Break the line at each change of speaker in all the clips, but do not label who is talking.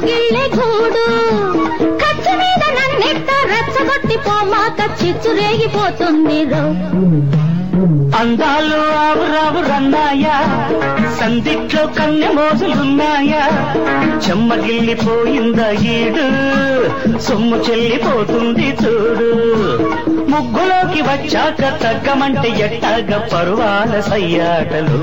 కౌగిళ్ళే గూడు కచ్చి మీద నన్నెట్ట రెచ్చగొట్టి పోమాక చిచ్చు రేగిపోతుంది రో
అందాలు ఆవురావు రన్నాయా సందిట్లో కన్నె మోజులున్నాయా చెమ్మగిల్లిపోయిందా ఈడు సొమ్ము చెల్లిపోతుంది చూడు ముగ్గులోకి వచ్చాక తగ్గమంటే ఎట్టాగ పరువాల సయ్యాటలు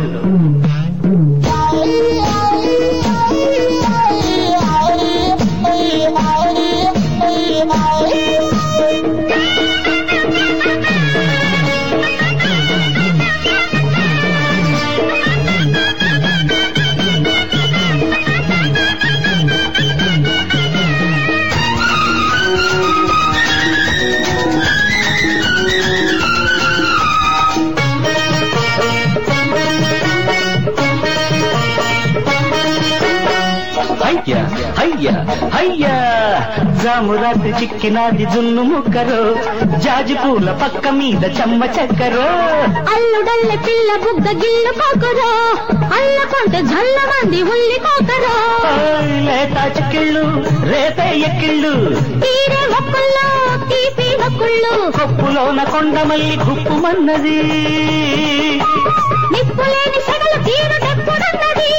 అయ్యా అయ్యా అయ్యా జామురాత్రి చిక్కినాది జున్ను ముక్కరు జాజి పూల పక్క మీద చెమ్మ చెక్కరు
అల్లుడల్లె పిల్ల బుగ్గ గిల్లు కోకరో అల్లకుంటే జల్ల మంది ఉల్లి కోకరో
ఓయ్ లేత చిక్కిళ్ళు రేపే ఎక్కిళ్ళు
తీరే మొక్కుల్లో తీపి మొక్కుళ్ళు
కొప్పులోన కొండమల్లి గుప్పుమన్నది
నిప్పులేని సెగలు తీరుటెప్పుడున్నది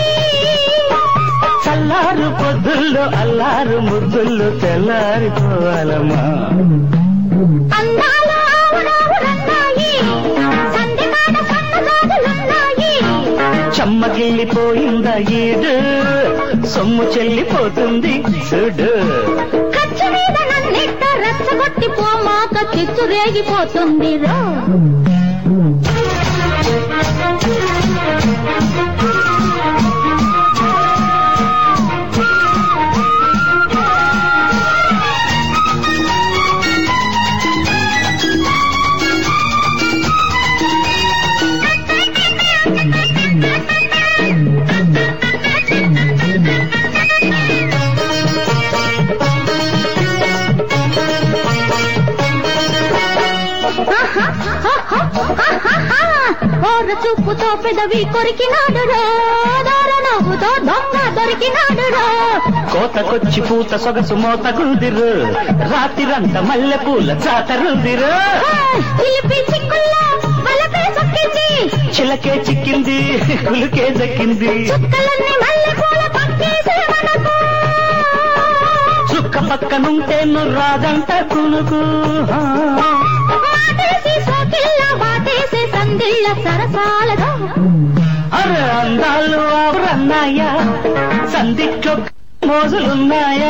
చల్లారు పొద్దుల్లో అల్లారు ముద్దుల్లో తెల్లారిపోవాలమ్మా
అందాలు ఆవురావురన్నాయి సంధికాడ సన్నజాజులున్నాయి
చెమ్మగిల్లిపోయిందా ఈడు సొమ్ము చెల్లిపోతుంది చూడు
ఖర్చు మీద నన్నెట్ట రెచ్చగొట్టి పోమాక చిచ్చు రేగిపోతుంది రో ఓర చూపుతో పెదవి కొరికినాడు రో దార నవ్వుతో దొంగ దొరికినాడు రో
కోతకొచ్చి పూత సొగసు మోత గుదిరు రాత్రిరంత మల్లె పూల చాతరుదిరు
పిలిపి చిక్కుల్లో వలపే సొక్కించి
చిలకే చిక్కింది కులుకే దక్కింది
చుక్కలన్నీ మల్లె పూల పక్కేసే మనకు
చుక్క పక్కనుంటే నువ్వు రాదంట కునుకు
మాటేసి సోకిళ్ళ వాటేసే సందిళ్ళ సరసాలతో
అరే అందాలు ఆవురన్నాయా సందిట్లో మోజులున్నాయా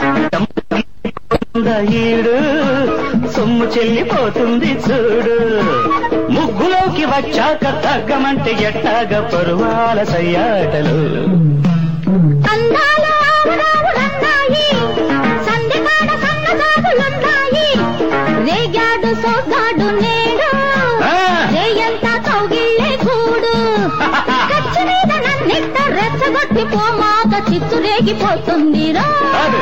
ఈడు సొమ్ము చెల్లిపోతుంది చూడు ముగ్గులోకి వచ్చాక తగ్గమంటే ఎట్టాగ పరువాల సయ్యాటలు
అందాలు ఆవురావురన్నాయి సంధికాడ సన్నజాజులున్నాయి రేగాడు సోగాడు నేడు
ఆ!
రేయంతా కౌగిళ్ళే గూడు ఖర్చు మీద నన్నెట్ట రెచ్చగొట్టి పోమాక చిచ్చు రేగిపోతుంది రా
అరే